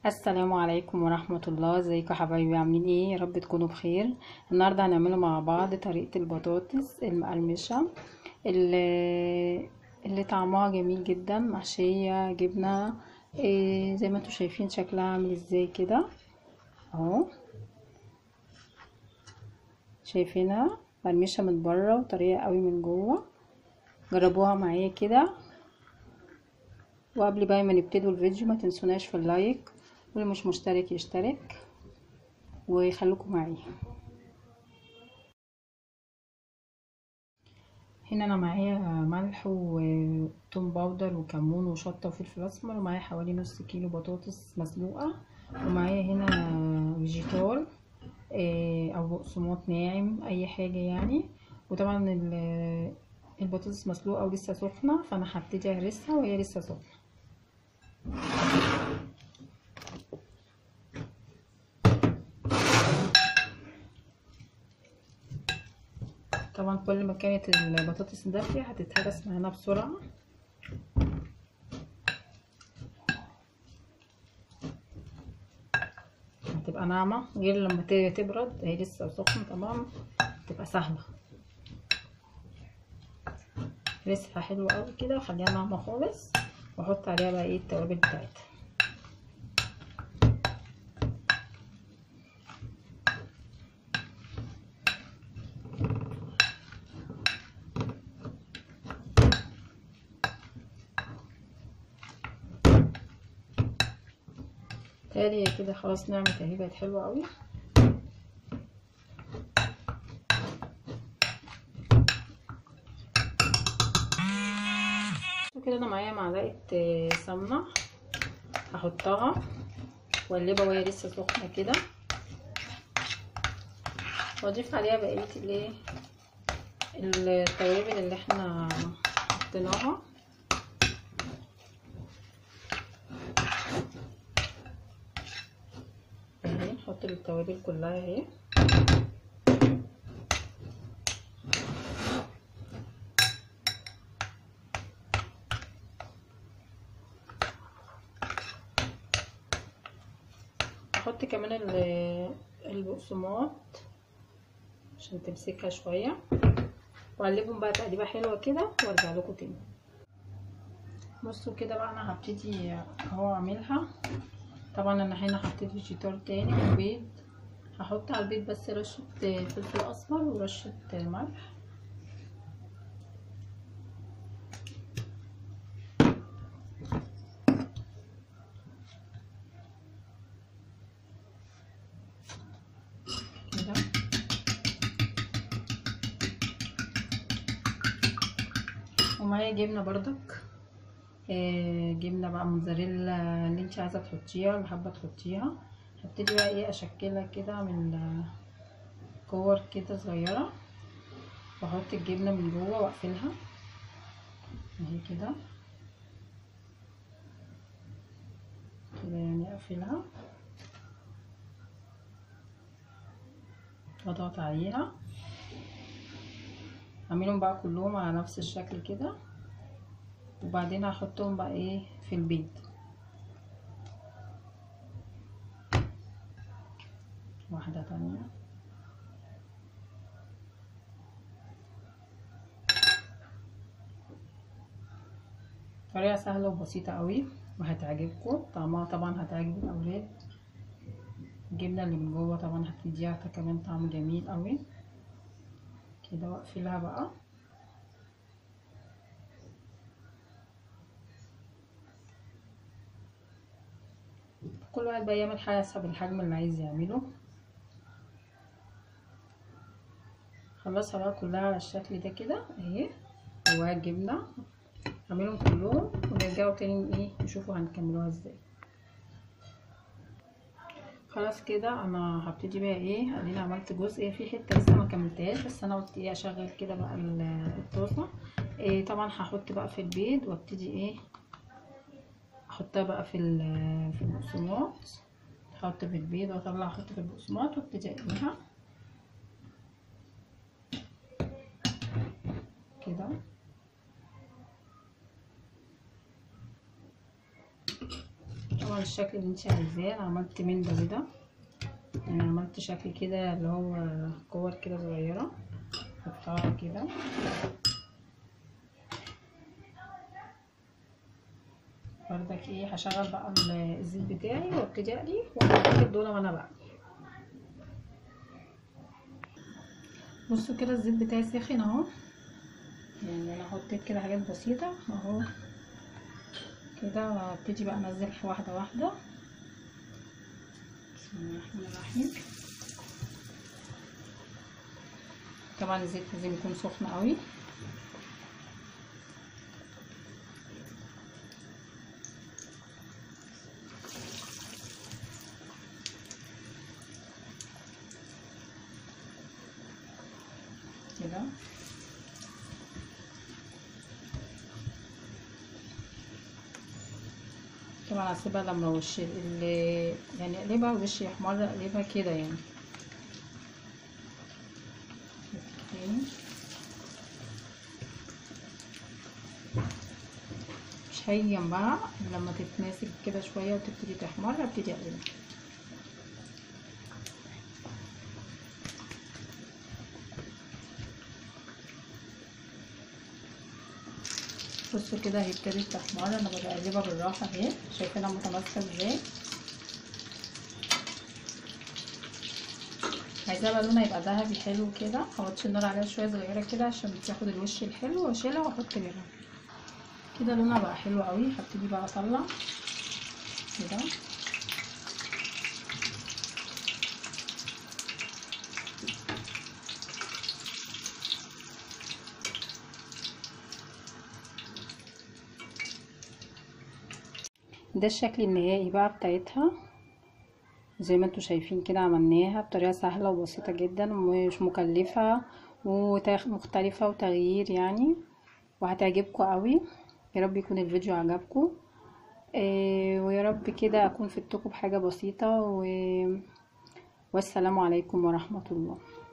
السلام عليكم ورحمة الله ازيكم يا حبايبي عاملين ايه يا رب تكونوا بخير النهاردة هنعمله مع بعض طريقة البطاطس المقرمشة اللي, اللي طعمها جميل جدا محشية جبنة إيه زي ما انتوا شايفين شكلها عامل ازاي كده اهو شايفينها مقرمشة من بره وطرية قوي من جوه جربوها معايا كده وقبل بقى ما نبتدوا الفيديو ما تنسوناش في اللايك واللي مش مشترك يشترك وخليكم معايا هنا انا معايا ملح وتوم باودر وكمون وشطه وفلفل اسمر ومعايا حوالي نص كيلو بطاطس مسلوقه ومعايا هنا فيجيتار او بقسماط ناعم اي حاجه يعني وطبعا البطاطس مسلوقه ولسه سخنه فانا هبتدي اهرسها وهي لسه سخنه طبعا كل ما كانت البطاطس دافيه هتتهرس معانا بسرعه هتبقى ناعمه غير لما تبرد هي لسه سخنه تمام تبقى سهله رسها حلوه قوي كده وخليها ناعمه خالص واحط عليها بقى ايه التوابل بتاعتها تالي كده خلاص نعمة اهي بقت حلوة قوي وكده انا معايا معلقة سمنة هحطها واقلبها وهي لسه سخنة كده واضيف عليها بقية الايه التوابل اللي احنا حطيناها اهي نحط التوابل كلها اهي احط كمان البقسماط عشان تمسكها شويه واقلبهم بقى تقليبه حلوه كده وارجع لكم تاني بصوا كده بقى انا هبتدي اهو اعملها طبعا انا هنا حطيت فيجيتار تاني وبيض هحط على البيض بس رشه فلفل اسمر ورشه ملح كده ومعايا جبنه بردك آه جبنه بقى موزاريلا اللي انت عايزه تحطيها اللي حابه تحطيها هبتدي بقى ايه اشكلها كده من كور كده صغيره واحط الجبنه من جوه واقفلها اهي كده كده يعني اقفلها واضغط عليها اعملهم بقى كلهم على نفس الشكل كده وبعدين هحطهم بقى ايه في البيض واحدة تانية طريقة سهلة وبسيطة قوي وهتعجبكم طعمها طبعا هتعجب الاولاد الجبنة اللي من جوه طبعا هتديها كمان طعم جميل قوي كده واقفلها بقى كل واحد بقى يعمل حسب الحجم اللي عايز يعمله خلصها بقى كلها على الشكل ده كده اهي جواها الجبنه اعملهم كلهم ونرجعوا تاني ايه نشوفوا هنكملوها ازاي خلاص كده انا هبتدي بقى ايه اديني عملت جزء في حته لسه ما كملتهاش بس انا قلت ايه اشغل كده بقى الطاسه إيه طبعا هحط بقى في البيض وابتدي ايه احطها بقى في في البقسماط احط في البيض واطلع احط في البقسماط وابتدي اقليها كده طبعا الشكل اللي انت عايزاه انا عملت من ده وده يعني عملت شكل كده اللي هو كور كده صغيره حطها كده بردك ايه هشغل بقى الزيت بتاعي وابتدي اقلي واحط دول وانا بقى بصوا كده الزيت بتاعي سخن اهو يعني انا حطيت كده حاجات بسيطه اهو كده ابتدي بقى انزل واحده واحده بسم الله الرحمن الرحيم طبعا الزيت لازم يكون سخن قوي كده طبعا هسيبها لما وش اللي يعني اقلبها وش يحمر اقلبها كده يعني مش هيجي جنبها لما تتماسك كده شويه وتبتدي تحمر ابتدي اقلبها بصوا كده هي ابتدت تحمر انا بقلبها بالراحه اهي شايفينها متماسكه ازاي عايزاها بقى لونها يبقى ذهبي حلو كده هوطي النار عليها شويه صغيره كده عشان تاخد الوش الحلو واشيلها واحط غيرها كده لونها بقى حلو قوي هبتدي بقى اطلع كده ده الشكل النهائي بقى بتاعتها زي ما انتوا شايفين كده عملناها بطريقة سهلة وبسيطة جدا ومش مكلفة ومختلفة وتغيير يعني وهتعجبكم قوي يا رب يكون الفيديو عجبكم إيه ويا رب كده اكون فدتكم بحاجة بسيطة و... والسلام عليكم ورحمة الله